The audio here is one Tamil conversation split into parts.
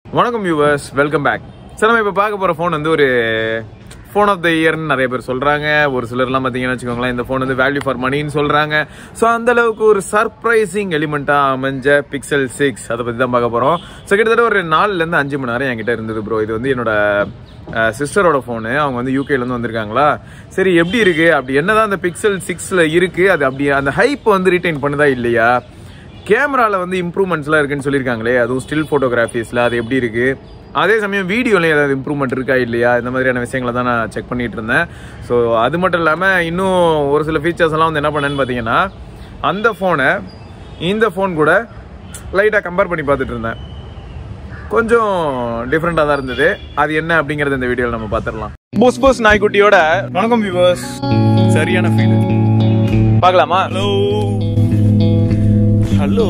வணக்கம் வியூவர்ஸ் வெல்கம் பேக் சார் நம்ம இப்போ பார்க்க போகிற ஃபோன் வந்து ஒரு ஃபோன் ஆஃப் த இயர்னு நிறைய பேர் சொல்கிறாங்க ஒரு சிலர்லாம் பார்த்தீங்கன்னு வச்சுக்கோங்களேன் இந்த ஃபோன் வந்து வேல்யூ ஃபார் மணின்னு சொல்கிறாங்க ஸோ அந்த அளவுக்கு ஒரு சர்ப்ரைசிங் எலிமெண்ட்டாக அமைஞ்ச பிக்சல் சிக்ஸ் அதை பற்றி தான் பார்க்க போகிறோம் ஸோ கிட்டத்தட்ட ஒரு நாலுலேருந்து அஞ்சு மணி நேரம் என்கிட்ட இருந்தது ப்ரோ இது வந்து என்னோட சிஸ்டரோட ஃபோனு அவங்க வந்து யூகேலேருந்து வந்திருக்காங்களா சரி எப்படி இருக்குது அப்படி என்னதான் அந்த பிக்சல் சிக்ஸில் இருக்குது அது அப்படி அந்த ஹைப் வந்து ரீட்டைன் பண்ணுதா இல்லையா கேமராவில் வந்து இம்ப்ரூவ்மெண்ட்ஸ்லாம் இருக்குன்னு சொல்லியிருக்காங்களே அதுவும் ஸ்டில் ஃபோட்டோகிராஃபிஸில் அது எப்படி இருக்குது அதே சமயம் வீடியோலையும் ஏதாவது இம்ப்ரூவ்மெண்ட் இருக்கா இல்லையா இந்த மாதிரியான விஷயங்களை தான் நான் செக் பண்ணிட்டு இருந்தேன் ஸோ அது மட்டும் இல்லாமல் இன்னும் ஒரு சில ஃபீச்சர்ஸ் எல்லாம் வந்து என்ன பண்ணேன்னு பார்த்தீங்கன்னா அந்த ஃபோனை இந்த ஃபோன் கூட லைட்டாக கம்பேர் பண்ணி பார்த்துட்டு இருந்தேன் கொஞ்சம் டிஃப்ரெண்டாக தான் இருந்தது அது என்ன அப்படிங்கறது இந்த வீடியோவில் நம்ம பார்த்துடலாம் புஸ் புஸ் நாய்க்குட்டியோட வணக்கம் வியூவர்ஸ் சரியான ஃபீல் பார்க்கலாமா ஹலோ ஹலோ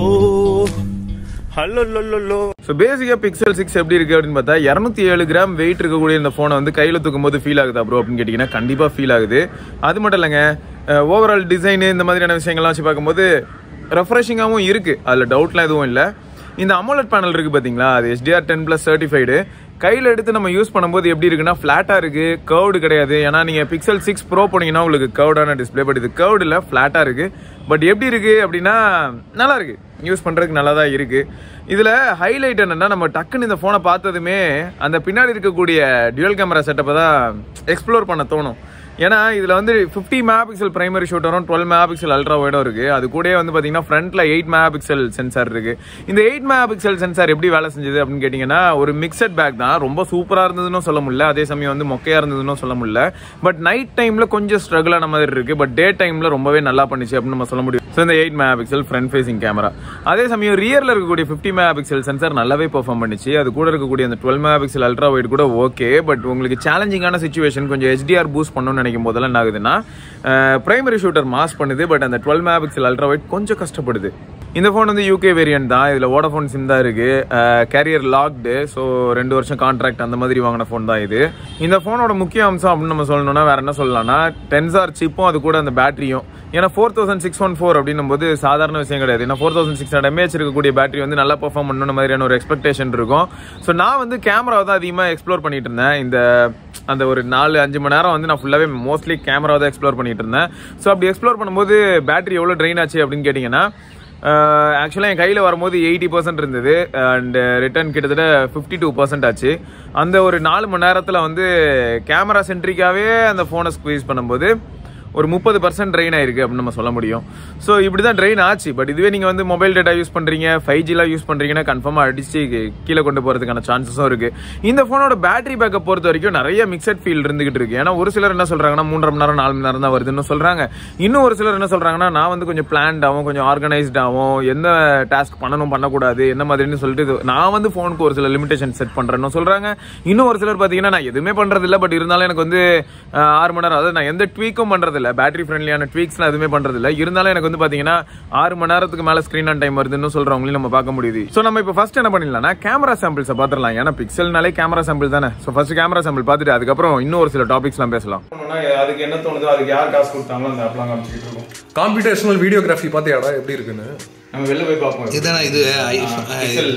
ஹலோ லோ ஸோ பேசிக்காக பிக்சல் சிக்ஸ் எப்படி இருக்கு அப்படின்னு பார்த்தா இரநூத்தி ஏழு கிராம் வெயிட் இருக்கக்கூடிய இந்த ஃபோனை வந்து கையில் தூக்கும் போது ஃபீல் ஆகுதா ப்ரோ அப்படின்னு கேட்டிங்கன்னா கண்டிப்பாக ஃபீல் ஆகுது அது மட்டும் இல்லைங்க ஓவரால் டிசைனு இந்த மாதிரியான விஷயங்கள்லாம் வச்சு பார்க்கும்போது ரெஃப்ரெஷிங்காகவும் இருக்குது அதில் டவுட்லாம் எதுவும் இல்லை இந்த அமோலட் பேனல் இருக்குது பார்த்தீங்களா அது HDR டென் ப்ளஸ் சர்டிஃபைடு கையில் எடுத்து நம்ம யூஸ் பண்ணும்போது எப்படி இருக்குன்னா ஃப்ளாட்டாக இருக்குது கர்வ்டு கிடையாது ஏன்னா நீங்கள் பிக்சல் சிக்ஸ் ப்ரோ போனீங்கன்னா உங்களுக்கு கர்வ்டான டிஸ்பிளே பட் இது கர்வ்டு இல்லை ஃப்ளாட்டாக இருக்குது பட் எப்படி இருக்குது அப்படின்னா நல்லா இருக்கு யூஸ் பண்ணுறதுக்கு நல்லா தான் இருக்குது இதில் ஹைலைட் என்னென்னா நம்ம டக்குன்னு இந்த ஃபோனை பார்த்ததுமே அந்த பின்னாடி இருக்கக்கூடிய டியூவல் கேமரா செட்டப்பை தான் எக்ஸ்ப்ளோர் பண்ண தோணும் ஏன்னா இதில் வந்து ஃபிஃப்டி மெகா பிக்சல் பிரைமரி ஷூட்டரும் டுவெல் மெகா பிக்சல் அல்ட்ரா வைடும் இருக்கு அது கூடயே வந்து பார்த்தீங்கன்னா ஃப்ரண்ட்ல எயிட் மெகா பிக்சல் சென்சார் இருக்கு இந்த எயிட் மெகா பிக்சல் சென்சார் எப்படி வேலை செஞ்சது அப்படின்னு கேட்டிங்கன்னா ஒரு மிக்சட் பேக் தான் ரொம்ப சூப்பராக இருந்ததுன்னு சொல்ல முடியல அதே சமயம் வந்து மொக்கையாக இருந்ததுன்னு சொல்ல முடியல பட் நைட் டைம்ல கொஞ்சம் ஸ்ட்ரகிளான மாதிரி இருக்கு பட் டே டைம்ல ரொம்பவே நல்லா பண்ணிச்சு அப்படின்னு நம்ம சொல்ல முடியும் ஸோ இந்த eight mega pixel front facing camera அதே சமயம் ரியர்ல இருக்கக்கூடிய ஃபிஃப்டி மெகா பிக்சல் சென்சார் நல்லாவே பெர்ஃபார்ம் பண்ணிச்சு அது கூட இருக்கக்கூடிய அந்த twelve mega pixel ultra wide கூட ஓகே பட் உங்களுக்கு சேலஞ்சிங்கான சுச்சுவேஷன் கொஞ்சம் ஹெச்டிஆர் பூஸ்ட் பண்ணணும்னு நினைக்கும் போதெல்லாம் என்ன ஆகுதுன்னா பிரைமரி ஷூட்டர் மாஸ் பண்ணுது பட் அந்த twelve mega pixel ultra wide கொஞ்சம் கஷ்டப்படுது இந்த ஃபோன் வந்து யூகே வேரியன்ட் தான் இதில் வோடஃபோன் சிம் தான் இருக்கு கேரியர் லாக்டு ஸோ ரெண்டு வருஷம் கான்ட்ராக்ட் அந்த மாதிரி வாங்கின ஃபோன் தான் இது இந்த ஃபோனோட முக்கிய அம்சம் அப்படின்னு நம்ம சொல்லணும்னா வேற என்ன சொல்லலாம்னா டென்சார் சிப்பும் அது கூட அந்த பேட்டரியும் ஏன்னா four thousand six one four அப்படின்னும் போது சாதாரண விஷயம் கிடையாது ஏன்னா four thousand six hundred mAh இருக்கக்கூடிய பேட்டரி வந்து நல்லா பெர்ஃபார்ம் பண்ணணும் மாதிரியான ஒரு எக்ஸ்பெக்டேஷன் இருக்கும் ஸோ நான் வந்து கேமரா தான் அதிகமாக எக்ஸ்ப்ளோர் பண்ணிட்டு இருந்தேன் இந்த அந்த ஒரு நாலு அஞ்சு மணி நேரம் வந்து நான் ஃபுல்லாகவே மோஸ்ட்லி கேமரா தான் எக்ஸ்ப்ளோர் பண்ணிட்டு இருந்தேன் ஸோ அப்படி எக்ஸ்ப்ளோர் பண்ணும்போது பேட்டரி எவ்வளோ ட்ரெயின் ஆச்சு அப்படின்னு கேட்டிங்கன்னா ஆக்சுவலாக என் கையில் வரும்போது எயிட்டி பர்சன்ட் இருந்தது அண்ட் ரிட்டர்ன் கிட்டத்தட்ட ஃபிஃப்டி டூ பர்சன்ட் ஆச்சு அந்த ஒரு நாலு மணி நேரத்தில் வந்து கேமரா சென்ட்ரிக்காகவே அந்த ஃபோனை ஸ்குவீஸ் பண்ணும்போது ஒரு முப்பது பர்சன்ட் ட்ரெயின் ஆயிருக்கு அப்படின்னு நம்ம சொல்ல முடியும் ஸோ இப்படி தான் ட்ரெயின் ஆச்சு பட் இதுவே நீங்கள் வந்து மொபைல் டேட்டா யூஸ் பண்ணுறீங்க ஃபைவ் ஜிலாம் யூஸ் பண்ணுறீங்கன்னா கன்ஃபார்மாக அடிச்சு கீழே கொண்டு போகிறதுக்கான சான்சஸும் இருக்குது இந்த ஃபோனோட பேட்டரி பேக்கப் பொறுத்த வரைக்கும் நிறைய மிக்சட் ஃபீல் இருந்துகிட்டு இருக்கு ஏன்னா ஒரு சிலர் என்ன சொல்கிறாங்கன்னா மூன்றரை மணி நேரம் நாலு மணி நேரம் தான் வருதுன்னு சொல்கிறாங்க இன்னும் ஒரு சிலர் என்ன சொல்கிறாங்கன்னா நான் வந்து கொஞ்சம் பிளான்டாகவும் கொஞ்சம் ஆர்கனைஸ்டாகவும் எந்த டாஸ்க் பண்ணணும் பண்ணக்கூடாது என்ன மாதிரின்னு சொல்லிட்டு இது- நான் வந்து ஃபோனுக்கு ஒரு சில லிமிடேஷன் செட் பண்ணுறேன்னு சொல்கிறாங்க இன்னும் ஒரு சிலர் பார்த்தீங்கன்னா நான் எதுவுமே பண்ணுறதில்ல பட் இருந்தாலும் எனக்கு வந்து அஹ், ஆறு மணி நேரம் அதாவது நான் எந்த ட்வீக்கும் பண்ணுறதில்ல பேட்டரி ஃப்ரெண்ட்லியான ட்வீக்ஸ்லாம் எதுவுமே பண்ணுறதில்ல இருந்தாலும் எனக்கு வந்து பார்த்தீங்கன்னா ஆறு மணி நேரத்துக்கு மேலே ஸ்க்ரீன் ஆன் டைம் வருதுன்னு சொல்கிறவங்களையும் நம்ம பார்க்க முடியுது ஸோ நம்ம இப்போ ஃபர்ஸ்ட் என்ன பண்ணிடலாம்னா கேமரா சாம்பிள்ஸை பார்த்துடலாம் ஏன்னா பிக்சல்னாலே கேமரா சாம்பிள் தானே ஸோ ஃபர்ஸ்ட் கேமரா சாம்பிள் பார்த்துட்டு அதுக்கப்புறம் இன்னும் ஒரு சில டாபிக்ஸ்லாம் பேசலாம் அதுக்கு என்ன தோணுதோ அதுக்கு யார் காசு கொடுத்தாங்களோ அந்த ஆப்லாம் காமிச்சிட்டு இருக்கோம் காம்படிஷனல் வீடியோகிராஃபி பார்த்தியாடா எப்படி இருக்குன்னு நம்ம வெளில போய் பார்ப்போம் இதுதானே இது பிக்சல்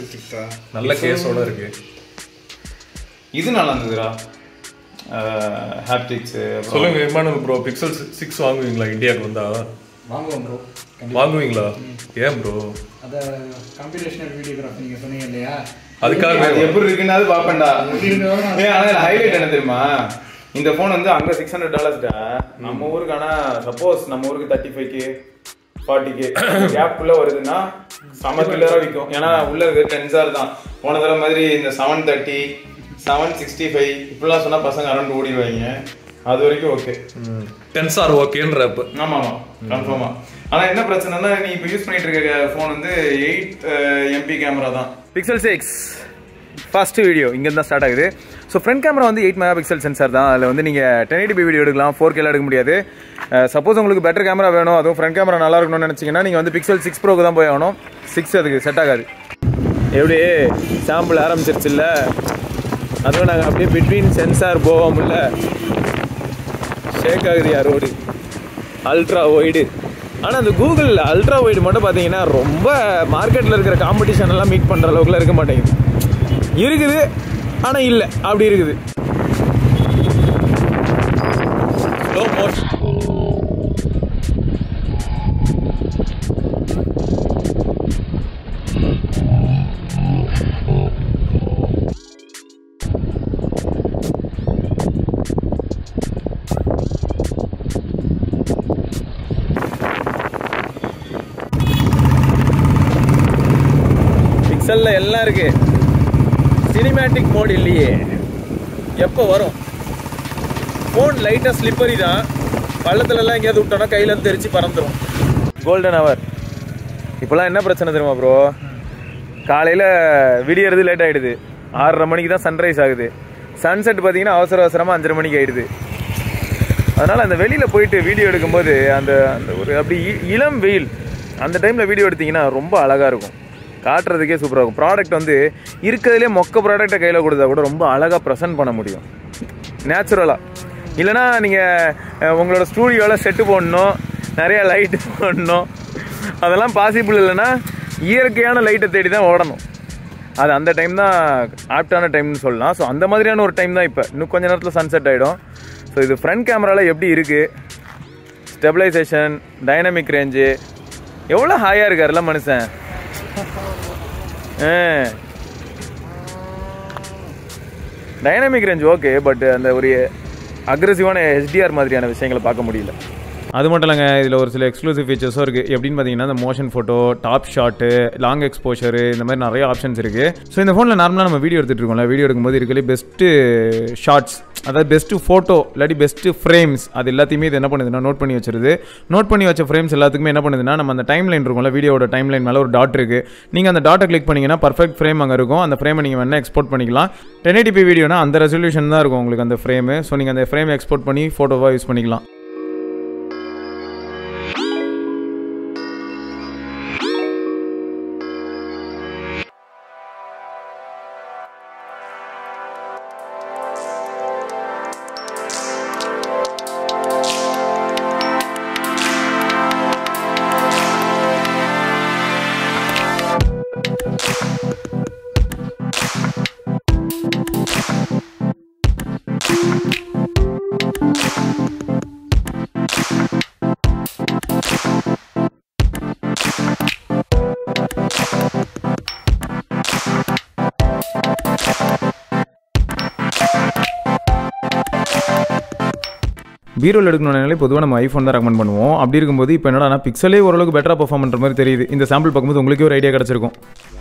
நல்ல கேஸோட இருக்கு இது நல்லா இருந்ததுடா ஹாப்டிக்ஸ் சொல்லுங்க இமானுவல் ப்ரோ பிக்சல் சிக்ஸ் வாங்குவீங்களா இந்தியாவுக்கு வந்தா வாங்குவோம் ப்ரோ வாங்குவீங்களா ஏன் ப்ரோ அதை கம்ப்யூட்டேஷனல் வீடியோகிராஃபி நீங்கள் சொன்னீங்க இல்லையா அதுக்காக அது எப்படி இருக்குன்னு பாப்பேன்டா இருக்குன்னு நான் ஏய் ஆனா ஹைலைட் என்ன தெரியுமா இந்த போன் வந்து அங்க சிக்ஸ் ஹண்ட்ரட் டாலர்ஸ்டா நம்ம ஊருக்கு ஆனா சப்போஸ் நம்ம ஊருக்கு thirty five K forty K gap உள்ள வருதுன்னா செம கில்லரா விற்கும் ஏன்னா உள்ள இருக்கு டென்சார் தான் போன தடவை மாதிரி இந்த seven thirty seven sixty five இப்படிலாம் சொன்னா பசங்க அரௌண்ட் ஓடிடுவாங்க அது வரைக்கும் ஓகே டென்ஸ் ஆர் ஓகேன்ற அப்ப ஆமா ஆமா கன்ஃபார்மா ஆனா என்ன பிரச்சனைனா நீ இப்போ யூஸ் பண்ணிட்டு இருக்க ஃபோன் வந்து எயிட் எம்பி கேமரா தான் பிக்சல் சிக்ஸ் ஃபர்ஸ்ட் வீடியோ இங்க தான் ஸ்டார்ட் ஆகுது ஸோ ஃப்ரண்ட் கேமரா வந்து எயிட் மெகா பிக்சல் சென்சார் தான் அதில் வந்து நீங்கள் டென் எயிட்டி வீடியோ எடுக்கலாம் ஃபோர் கேல எடுக்க முடியாது சப்போஸ் உங்களுக்கு பெட்டர் கேமரா வேணும் அதுவும் ஃப்ரண்ட் கேமரா நல்லா இருக்கணும்னு நினச்சிங்கன்னா நீங்கள் வந்து பிக்சல் சிக்ஸ் ப்ரோக்கு தான் போய் ஆகணும் சிக்ஸ் அதுக்கு செட் ஆகாது எப்படி சாம்பிள் ஆரம்பிச்சிருச்சு இல்லை அதுவும் நாங்கள் அப்படியே பிட்வீன் சென்சார் போவோம்ல ஷேக் ஆகுது யார் ரோடு அல்ட்ரா ஒய்டு ஆனால் அந்த கூகுள் அல்ட்ரா ஒய்டு மட்டும் பார்த்தீங்கன்னா ரொம்ப மார்க்கெட்டில் இருக்கிற காம்படிஷன் எல்லாம் மீட் பண்ணுற அளவுக்குலாம் இருக்க மாட்டேங்குது இருக்குது ஆனால் இல்லை அப்படி இருக்குது ஸ்லோ மோஷன் பிக்சல்ல எல்லாம் இருக்கு சினிமேட்டிக் மோட் இல்லையே எப்போ வரும் ஃபோன் லைட்டாக ஸ்லிப்பரி தான் பள்ளத்துலலாம் எங்கேயாவது விட்டோன்னா கையில தெரிச்சு பறந்துடும் கோல்டன் ஹவர் இப்போலாம் என்ன பிரச்சனை தெரியுமா ப்ரோ காலையில் விடியறது லேட் ஆகிடுது ஆறரை மணிக்கு தான் சன்ரைஸ் ஆகுது சன்செட் பார்த்தீங்கன்னா அவசர அவசரமாக அஞ்சரை மணிக்கு ஆயிடுது அதனால் அந்த வெளியில் போயிட்டு வீடியோ எடுக்கும்போது அந்த அந்த ஒரு அப்படி இ- இளம் வெயில் அந்த டைமில் வீடியோ எடுத்தீங்கன்னா ரொம்ப அழகாக இருக்கும் காட்டுறதுக்கே சூப்பராக இருக்கும் ப்ராடக்ட் வந்து இருக்கிறதுலே மொக்க ப்ராடக்ட்டை கையில் கொடுத்தா கூட ரொம்ப அழகாக ப்ரெசென்ட் பண்ண முடியும் நேச்சுரலாக இல்லைனா நீங்கள் உங்களோட ஸ்டூடியோவில் செட்டு போடணும் நிறைய லைட்டு போடணும் அதெல்லாம் பாசிபிள் இல்லைன்னா இயற்கையான லைட்டை தேடி தான் ஓடணும் அது அந்த டைம் தான் ஆப்டான டைம்னு சொல்லலாம் ஸோ அந்த மாதிரியான ஒரு டைம் தான் இப்போ இன்னும் கொஞ்ச நேரத்தில் சன்செட் ஆகிடும் ஸோ இது ஃப்ரண்ட் கேமராவில் எப்படி இருக்குது ஸ்டெபிலைசேஷன் டைனமிக் ரேஞ்சு எவ்வளோ ஹாயாக இருக்காருல்ல மனுஷன் டைனமிக் ரேஞ்ச் ஓகே பட் அந்த ஒரு அக்ரெசிவான ஹெச்டிஆர் மாதிரியான விஷயங்களை பார்க்க முடியல அது மட்டும் இல்லைங்க இதில் ஒரு சில எக்ஸ்க்ளூசிவ் ஃபீச்சர்ஸும் இருக்குது எப்படின்னு பார்த்தீங்கன்னா இந்த motion photo top shot long exposure இந்த மாதிரி நிறைய ஆப்ஷன்ஸ் இருக்குது ஸோ இந்த ஃபோனில் நார்மலாக நம்ம வீடியோ எடுத்துகிட்டு இருக்கோம்ல வீடியோ எடுக்கும்போது இருக்கலே பெஸ்ட்டு ஷார்ட்ஸ் அதாவது பெஸ்ட்டு ஃபோட்டோ இல்லாட்டி பெஸ்ட்டு ஃப்ரேம்ஸ் அது எல்லாத்தையுமே இது என்ன பண்ணுதுன்னா நோட் பண்ணி வச்சிருது நோட் பண்ணி வச்ச ஃப்ரேம்ஸ் எல்லாத்துக்குமே என்ன பண்ணுதுன்னா நம்ம அந்த டைம் லைன் இருக்கும்ல வீடியோட டைம் லைன் மேலே ஒரு டாட் இருக்குது நீங்கள் அந்த டாட்டை கிளிக் பண்ணீங்கன்னா பர்ஃபெக்ட் ஃப்ரேம் அங்கே இருக்கும் அந்த ஃப்ரேமை நீங்கள் வேணால் எக்ஸ்போர்ட் பண்ணிக்கலாம் டென் எயிட்டிபி வீடியோனா அந்த ரெசல்யூஷன் தான் இருக்கும் உங்களுக்கு அந்த ஃப்ரேமு ஸோ நீங்கள் அந்த ஃப்ரேம் எக்ஸ்போர்ட் பண்ணி ஃபோட்டோவாக யூஸ் பண்ணிக்கலாம் பீரோல் எடுக்கணும்னாலே பொதுவாக நம்ம ஐஃபோன் தான் ரெக்கமெண்ட் பண்ணுவோம் அப்படி இருக்கும்போது இப்போ என்னடா பிக்சலே ஓரளவுக்கு பெட்டராக பெர்ஃபார்ம் பண்ணுற மாதிரி தெரியுது இந்த சாம்பிள் பார்க்கும்போது உங்களுக்கே ஒரு ஐடியா கிடச்சிருக்கும்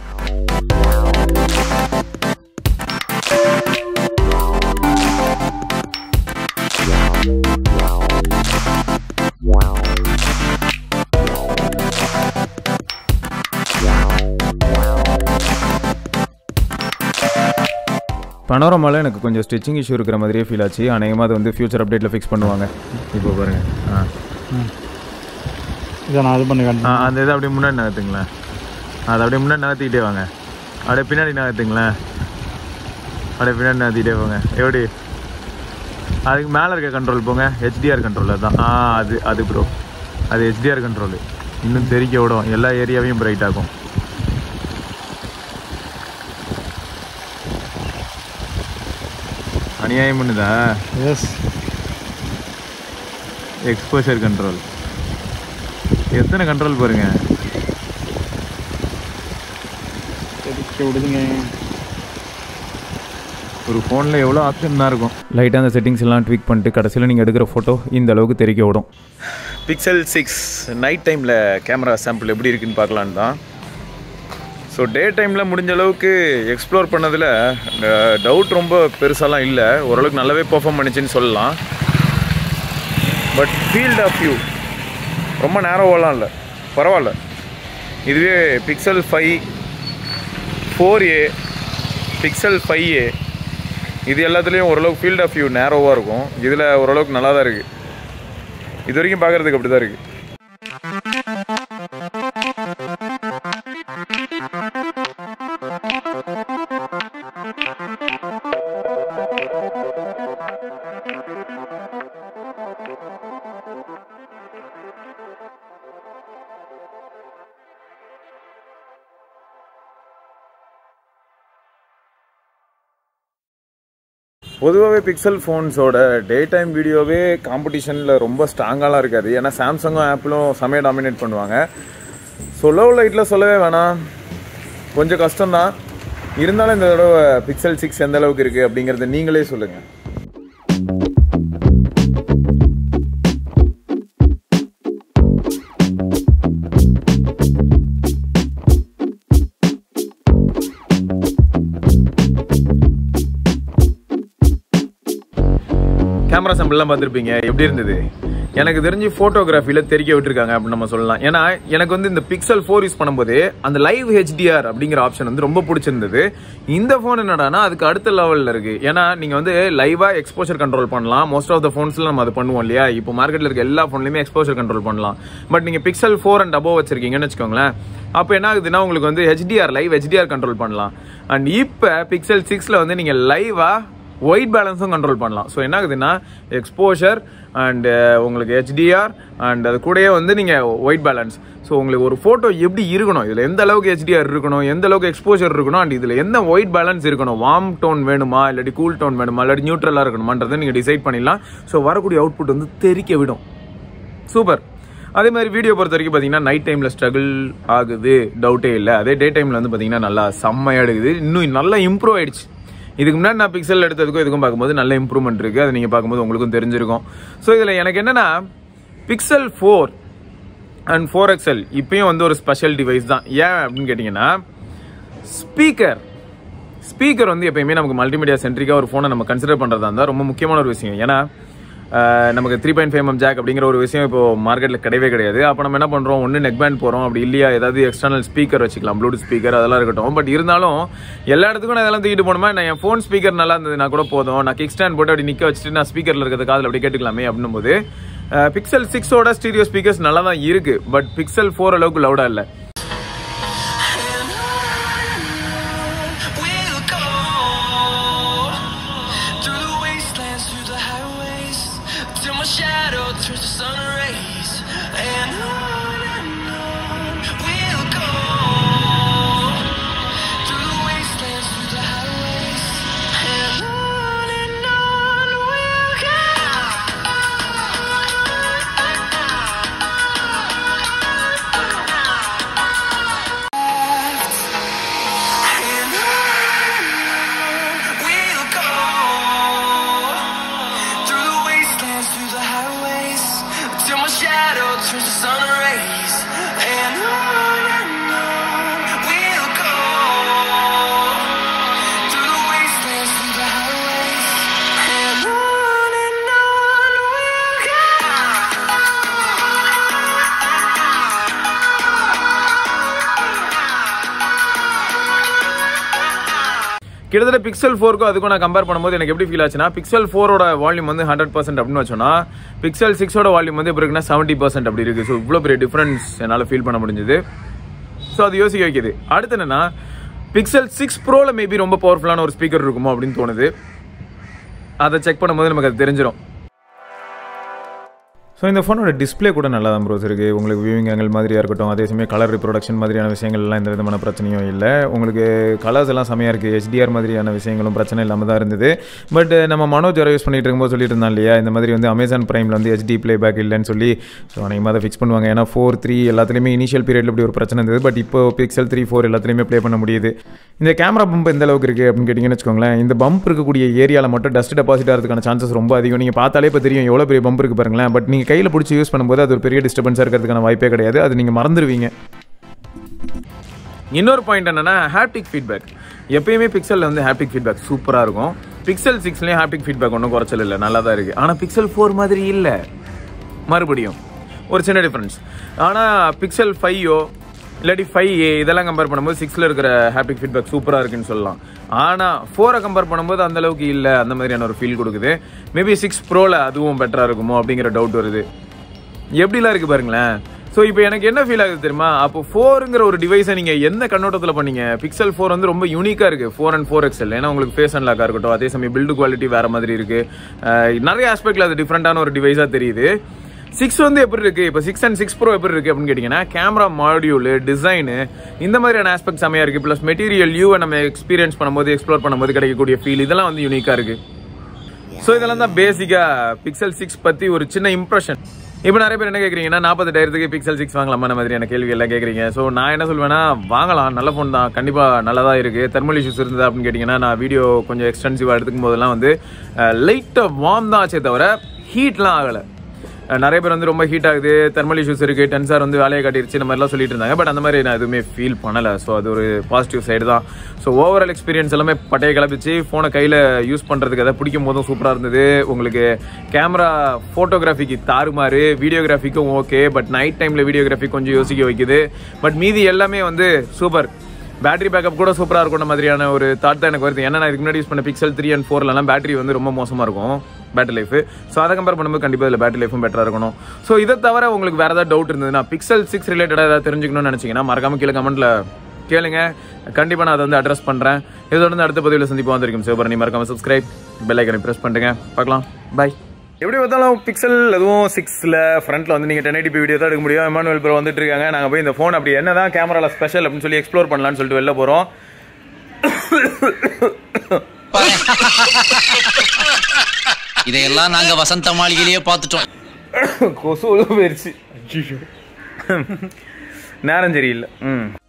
பனோரமாவில் எனக்கு கொஞ்சம் ஸ்டிச்சிங் இஷ்யூ இருக்கிற மாதிரியே ஃபீல் ஆச்சு அநேகமாக அது வந்து ஃபியூச்சர் அப்டேட்டில் ஃபிக்ஸ் பண்ணுவாங்க இப்போ பாருங்க ஆ இதை நான் இது பண்ணி ஆ காட்டுறேன் அந்த இதை அப்படியே முன்னாடி நகர்த்துங்களேன் அதை அப்படியே முன்னாடி நகர்த்திக்கிட்டே வாங்க அப்படியே பின்னாடி நகர்த்துங்களேன் அப்படியே பின்னாடி நகர்த்திக்கிட்டே போங்க எப்படி அதுக்கு மேலே இருக்க கண்ட்ரோல் போங்க ஹெச்டிஆர் கண்ட்ரோல் அதான் ஆ அது அது ப்ரோ அது ஹெச்டிஆர் கண்ட்ரோல் இன்னும் தெறிக்க விடும் எல்லா ஏரியாவையும் பிரைட் ஆகும் அநியாயம் பண்ணுதா எஸ் எக்ஸ்போஷர் கண்ட்ரோல் எத்தனை கண்ட்ரோல் பாருங்க தெரிக்க விடுதுங்க ஒரு ஃபோனில் எவ்வளோ ஆப்ஷன் தான் இருக்கும் லைட்டாக அந்த செட்டிங்ஸ் எல்லாம் ட்வீக் பண்ணிட்டு கடைசியில் நீங்கள் எடுக்கிற ஃபோட்டோ இந்த அளவுக்கு தெரிக்க விடும் பிக்சல் சிக்ஸ் நைட் டைமில் கேமரா சாம்பிள் எப்படி இருக்குன்னு பார்க்கலான்னு தான் ஸோ டே டைமில் முடிஞ்ச அளவுக்கு எக்ஸ்ப்ளோர் பண்ணதில் டவுட் ரொம்ப பெருசாலாம் இல்லை ஓரளவுக்கு நல்லாவே பெர்ஃபார்ம் பண்ணிச்சுன்னு சொல்லலாம் பட் ஃபீல்ட் ஆஃப் வியூ ரொம்ப நேரோவெல்லாம் இல்லை பரவாயில்ல இதுவே Pixel five four A Pixel five A இது எல்லாத்துலேயும் ஓரளவுக்கு ஃபீல்ட் ஆஃப் வியூ நேரோவாக இருக்கும் இதில் ஓரளவுக்கு நல்லா தான் இருக்குது இது வரைக்கும் பார்க்குறதுக்கு அப்படி தான் இருக்குது பொதுவாகவே பிக்சல் ஃபோன்ஸோட டே டைம் வீடியோவே காம்படிஷனில் ரொம்ப ஸ்ட்ராங்காலாம் இருக்காது ஏன்னா சாம்சங்கும் ஆப்பிளும் செமையாக டாமினேட் பண்ணுவாங்க ஸோ லோ லைட்டில் சொல்லவே வேணாம் கொஞ்சம் கஷ்டம்தான் இருந்தாலும் இந்த தடவை பிக்சல் சிக்ஸ் எந்த அளவுக்கு இருக்குது அப்படிங்கிறத நீங்களே சொல்லுங்கள் கேமரா சாம்பிள்லாம் பார்த்துருப்பீங்க எப்படி இருந்தது எனக்கு தெரிஞ்சு ஃபோட்டோகிராஃபியில் தெரிக்க விட்டுருக்காங்க அப்படின்னு நம்ம சொல்லலாம் ஏன்னா எனக்கு வந்து இந்த பிக்சல் ஃபோர் யூஸ் பண்ணும்போது அந்த லைவ் ஹெச்டிஆர் அப்படிங்கிற ஆப்ஷன் வந்து ரொம்ப பிடிச்சிருந்தது இந்த ஃபோன் என்னடானா அதுக்கு அடுத்த லெவலில் இருக்கு ஏன்னா நீங்கள் வந்து லைவாக எக்ஸ்போஷர் கண்ட்ரோல் பண்ணலாம் மோஸ்ட் ஆஃப் த ஃபோன்ஸில் நம்ம அது பண்ணுவோம் இல்லையா இப்போ மார்க்கெட்டில் இருக்க எல்லா ஃபோன்லையுமே எக்ஸ்போஷர் கண்ட்ரோல் பண்ணலாம் பட் நீங்கள் பிக்சல் ஃபோர் அண்ட் அபோவ் வச்சிருக்கீங்கன்னு வச்சுக்கோங்களேன் அப்போ என்ன ஆகுதுன்னா உங்களுக்கு வந்து ஹெச்டிஆர் லைவ் ஹெச்டிஆர் கண்ட்ரோல் பண்ணலாம் அண்ட் இப்போ பிக்சல் சிக்ஸில் வந்து நீங்கள் லைவாக ஒயிட் பேலன்ஸும் கண்ட்ரோல் பண்ணலாம் ஸோ என்ன ஆகுதுன்னா எக்ஸ்போஷர் அண்ட் உங்களுக்கு ஹெச்டிஆர் அண்ட் அது கூடயே வந்து நீங்கள் ஒயிட் பேலன்ஸ் ஸோ உங்களுக்கு ஒரு ஃபோட்டோ எப்படி இருக்கணும் இதில் எந்த அளவுக்கு ஹெச்டிஆர் இருக்கணும் எந்த அளவுக்கு எக்ஸ்போஷர் இருக்கணும் அண்ட் இதில் எந்த ஒயிட் பேலன்ஸ் இருக்கணும் வார்ம் டோன் வேணுமா இல்லாட்டி கூல் டோன் வேணுமா இல்லாட்டி நியூட்ரலாக இருக்கணுமான்றதை நீங்கள் டிசைட் பண்ணிடலாம் ஸோ வரக்கூடிய அவுட்புட் வந்து தெரிக்க விடும் சூப்பர் அதே மாதிரி வீடியோ பொறுத்த வரைக்கும் பார்த்தீங்கன்னா நைட் டைமில் ஸ்ட்ரகிள் ஆகுது டவுட்டே இல்லை அதே டே டைமில் வந்து பார்த்தீங்கன்னா நல்லா செம்மையாக எடுக்குது இன்னும் நல்லா இம்ப்ரூவ் ஆயிடுச்சு இதுக்கு முன்னாடி நான் பிக்சல் எடுத்ததுக்கும் இதுக்கும் பார்க்கும்போது நல்ல இம்ப்ரூவ்மெண்ட் இருக்குது அதை நீங்கள் பார்க்கும்போது உங்களுக்கும் தெரிஞ்சிருக்கும் ஸோ இதில் எனக்கு என்னென்னா Pixel four and four XL இப்பயும் வந்து ஒரு ஸ்பெஷல் டிவைஸ் தான் ஏன் அப்படின்னு கேட்டிங்கன்னா ஸ்பீக்கர் ஸ்பீக்கர் வந்து எப்பயுமே நமக்கு மல்டிமீடியா சென்ட்ரிக்காக ஒரு ஃபோனை நம்ம கன்சிடர் பண்ணுறதா இருந்தால் ரொம்ப முக்கியமான ஒரு விஷயம் ஏன்னா ஆஹ், நமக்கு three point five mm jack அப்படிங்கிற ஒரு விஷயம் இப்போ மார்க்கெட்டில் கிடையவே கிடையாது அப்போ நம்ம என்ன பண்ணுறோம் ஒன்று நெக் பேண்ட் போகிறோம் அப்படி இல்லையா ஏதாவது எக்ஸ்டர்னல் ஸ்பீக்கர் வச்சுக்கலாம் ப்ளூடூத் ஸ்பீக்கர் அதெல்லாம் இருக்கட்டும் பட் இருந்தாலும் எல்லா இடத்துக்கும் நான் இதெல்லாம் தூக்கிட்டு போனோமா நான் என் ஃபோன் ஸ்பீக்கர் நல்லா இருந்ததுன்னா கூட போதும் நான் கிக் ஸ்டாண்ட் போட்டு அப்படி நிற்க வச்சுட்டு நான் ஸ்பீக்கரில் இருக்கிறது காதில் அப்படி கேட்டுக்கலாமே அப்படின்னும் போது பிக்சல் சிக்ஸோட ஸ்டீரியோ ஸ்பீக்கர்ஸ் நல்லா தான் இருக்கு பட் பிக்சல் ஃபோர் அளவுக்கு லவுடா இல்லை We'll go through the wastelands, through the highways, till my shadow turns to sun rays. And on and on we'll go through the wastelands, through the highways, and on and on we'll We'll go through the wastelands, through the highways, till my shadow turns to sun rays. And on and on we'll go through the wastelands, through the highways, and on and on we'll கிட்டத்தட்ட பிக்சல் ஃபோருக்கும் அதுக்கும் நான் கம்பேர் பண்ணும்போது எனக்கு எப்படி ஃபீல் ஆச்சுன்னா பிக்சல் ஃபோரோட வால்யூம் வந்து ஹண்ட்ரட் பர்சன்ட் அப்படின்னு வச்சோன்னா பிக்சல் சிக்ஸோட வால்யூம் வந்து எப்படி இருக்குன்னா செவன்ட்டி பர்சன்ட் அப்படி இருக்கு ஸோ இவ்வளோ பெரிய டிஃபரன்ஸ் என்னால் ஃபீல் பண்ண முடிஞ்சது ஸோ அது யோசிக்க வைக்குது அடுத்து என்னன்னா பிக்சல் சிக்ஸ் ப்ரோவில் மேபி ரொம்ப பவர்ஃபுல்லான ஒரு ஸ்பீக்கர் இருக்குமோ அப்படின்னு தோணுது அதை செக் பண்ணும்போது நமக்கு அது தெரிஞ்சிடும் ஸோ இந்த ஃபோனோட டிஸ்ப்ளே கூட நல்லா தான் ப்ரோஸ் இருக்குது உங்களுக்கு வியூவிங் ஆங்கிள் மாதிரியாக இருக்கட்டும் அதே சமயம் கலர் ரிப்ரொடக்ஷன் மாதிரியான விஷயங்கள்லாம் எந்த விதமான பிரச்சனையும் இல்லை உங்களுக்கு கலர்ஸ் எல்லாம் செமையாக இருக்குது ஹெச்டிஆர் மாதிரியான விஷயங்களும் பிரச்சனை இல்லாமல் தான் இருந்தது பட் நம்ம மனோஜ் வர யூஸ் பண்ணிட்டு இருக்கும்போது சொல்லிட்டு இருந்தான் இல்லையா இந்த மாதிரி வந்து அமேசான் ப்ரைமில் வந்து ஹெச்டி ப்ளே பேக் இல்லைன்னு சொல்லி ஸோ அன்றைக்கி அதை ஃபிக்ஸ் பண்ணுவாங்க ஏன்னா ஃபோர் த்ரீ எல்லாத்துலேயுமே இனிஷியல் பீரியடில் இப்படி ஒரு பிரச்சனை இருந்தது பட் இப்போ பிக்சல் த்ரீ ஃபோர் எல்லாத்துலேயுமே ப்ளே பண்ண முடியுது இந்த கேமரா பம்ப் எந்த அளவுக்கு இருக்குது அப்படின்னு கேட்டிங்கன்னு வச்சுக்கோங்களேன் இந்த பம்ப் இருக்கக்கூடிய ஏரியாவில் மட்டும் டஸ்ட் டெபாசிட் ஆகிறதுக்கான சான்சஸ் ரொம்ப அதிகம் நீங்கள் பார்த்தாலே இப்போ தெரியும் எவ்வளோ பெரிய பம்ப் இருக்குது பாருங்களேன் பட் நீங்கள் கையில் பிடிச்சி யூஸ் பண்ணும்போது அது ஒரு பெரிய டிஸ்டர்பன்ஸாக இருக்கிறதுக்கான வாய்ப்பே கிடையாது அது நீங்கள் மறந்துடுவீங்க இன்னொரு பாயிண்ட் என்னன்னா ஹாப்டிக் ஃபீட்பேக் எப்பயுமே பிக்சலில் வந்து ஹாப்டிக் ஃபீட்பேக் சூப்பராக இருக்கும் பிக்சல் சிக்ஸ்லேயும் ஹாப்டிக் ஃபீட்பேக் ஒன்றும் குறைச்சல் இல்லை நல்லா தான் இருக்குது ஆனால் பிக்சல் ஃபோர் மாதிரி இல்லை மறுபடியும் ஒரு சின்ன டிஃப்ரென்ஸ் ஆனால் பிக்சல் ஃபைவோ இல்லாட்டி ஃபைவ் ஏ இதெல்லாம் கம்பேர் பண்ணும்போது சிக்ஸில் இருக்கிற ஹாப்டிக் ஃபீட்பேக் சூப்பராக இருக்குன்னு சொல்லலாம் ஆனால் ஃபோரை கம்பேர் பண்ணும்போது அந்த அளவுக்கு இல்லை அந்த மாதிரியான ஒரு ஃபீல் கொடுக்குது மேபி சிக்ஸ் ப்ரோவில் அதுவும் பெட்டராக இருக்குமோ அப்படிங்கிற டவுட் வருது எப்படிலாம் இருக்கு பாருங்களேன் ஸோ இப்போ எனக்கு என்ன ஃபீல் ஆகுது தெரியுமா அப்போ ஃபோருங்கிற ஒரு டிவைஸை நீங்கள் எந்த கண்ணோட்டத்தில் பண்ணீங்க பிக்சல் ஃபோர் வந்து ரொம்ப யூனிக்காக இருக்குது ஃபோர் அண்ட் ஃபோர் எக்ஸல் ஏன்னா உங்களுக்கு ஃபேஸ் அண்ட் லாக்காக இருக்கட்டும் அதே சமயம் பில்டு குவாலிட்டி வேறு மாதிரி இருக்குது நிறைய ஆஸ்பெக்டில் அது டிஃப்ரெண்ட்டான ஒரு டிவைஸாக தெரியுது சிக்ஸ் வந்து எப்படி இருக்கு இப்போ சிக்ஸ் அண்ட் சிக்ஸ் ப்ரோ எப்படி இருக்கு அப்படின்னு கேட்டிங்கன்னா கேமரா மாடியூலு டிசைனு இந்த மாதிரியான ஆஸ்பெக்ட் செமையாக இருக்குது ப்ளஸ் மெட்டீரியல் யூவை நம்ம எக்ஸ்பீரியன்ஸ் பண்ணும்போது எக்ஸ்ப்ளோர் பண்ணும்போது கிடைக்கக்கூடிய ஃபீல் இதெல்லாம் வந்து யூனிக்காக இருக்குது ஸோ இதெல்லாம் தான் பேசிக்காக பிக்சல் சிக்ஸ் பற்றி ஒரு சின்ன இம்ப்ரெஷன் இப்போ நிறைய பேர் என்ன கேட்குறீங்கன்னா நாற்பத்தெட்டாயிரத்துக்கு பிக்சல் சிக்ஸ் வாங்கலாமா அந்த மாதிரியான கேள்வி எல்லாம் கேட்குறீங்க ஸோ நான் என்ன சொல்வேன்னா வாங்கலாம் நல்ல ஃபோன் தான் கண்டிப்பாக நல்லதாக இருக்குது தெர்மல் இஷ்யூஸ் இருந்தது அப்படின்னு கேட்டிங்கன்னா நான் வீடியோ கொஞ்சம் எக்ஸ்டென்சிவாக எடுத்துக்கும் போதெல்லாம் வந்து லைட்டாக வார்ம் தான் ஆச்சே தவிர ஹீட்லாம் ஆகலை நிறைய பேர் வந்து ரொம்ப ஹீட் ஆகுது தெர்மல் இஷ்யூஸ் இருக்கு டென்சார் வந்து வேலையை காட்டிருச்சு இந்த மாதிரிலாம் சொல்லிட்டு இருந்தாங்க பட் அந்த மாதிரி நான் எதுவுமே ஃபீல் பண்ணலை ஸோ அது ஒரு பாசிட்டிவ் சைடு தான் ஸோ ஓவரால் எக்ஸ்பீரியன்ஸ் எல்லாமே பட்டையை கிளப்பிச்சு ஃபோனை கையில் யூஸ் பண்ணுறதுக்கு அதை பிடிக்கும் போதும் சூப்பராக இருந்தது உங்களுக்கு கேமரா ஃபோட்டோகிராஃபிக்கு தாறுமாறு வீடியோகிராஃபிக்கும் ஓகே பட் நைட் டைமில் வீடியோகிராஃபி கொஞ்சம் யோசிக்க வைக்குது பட் மீதி எல்லாமே வந்து சூப்பர் பேட்டரி பேக்கப் கூட சூப்பராக இருக்கும் மாதிரியான ஒரு தாட் தான் எனக்கு வருது ஏன்னா நான் இதுக்கு முன்னாடி யூஸ் பண்ண பிக்சல் த்ரீ அண்ட் ஃபோர்லலாம் பேட்டரி வந்து ரொம்ப மோசமாக இருக்கும் பேட்டரி லைஃப் ஸோ அதை கம்பேர் பண்ணும்போது கண்டிப்பாக இதில் பேட்டரி லைஃபும் பெட்டராக இருக்கணும் ஸோ இதை தவிர உங்களுக்கு வேறு ஏதாவது டவுட் இருந்ததுன்னா பிக்சல் சிக்ஸ் ரிலேட்டடாக ஏதாவது தெரிஞ்சுக்கணும்னு நினச்சிங்கன்னா மறக்காம கீழே கமெண்ட்டில் கேளுங்க கண்டிப்பாக நான் அதை வந்து அட்ரஸ் பண்ணுறேன் இதோட வந்து அடுத்த பதிவில் சந்திப்போம் வந்திருக்கும் சிவபரணி மறக்காம சப்ஸ்கிரைப் பெல் ஐக்கனை ப்ரெஸ் பண்ணுங்க பார்க்கலாம் பை எப்படி பார்த்தாலும் பிக்சல் அதுவும் சிக்ஸில் ஃப்ரண்ட்டில் வந்து நீங்கள் டென் எயிட்டி வீடியோ தான் எடுக்க முடியும் எமானுவல் ப்ரோ வந்துட்டு இருக்காங்க நாங்கள் போய் இந்த ஃபோன் அப்படி என்ன தான் கேமராவில் ஸ்பெஷல் அப்படின்னு சொல்லி எக்ஸ்ப்ளோர் பண்ணலாம்னு சொல்லிட்டு வெளில போகிறோம் இதையெல்லாம் நாங்க வசந்த மாளிகையிலேயே பார்த்துட்டோம் கொசு உள்ள போயிருச்சு நேரம் சரியில்லை ம்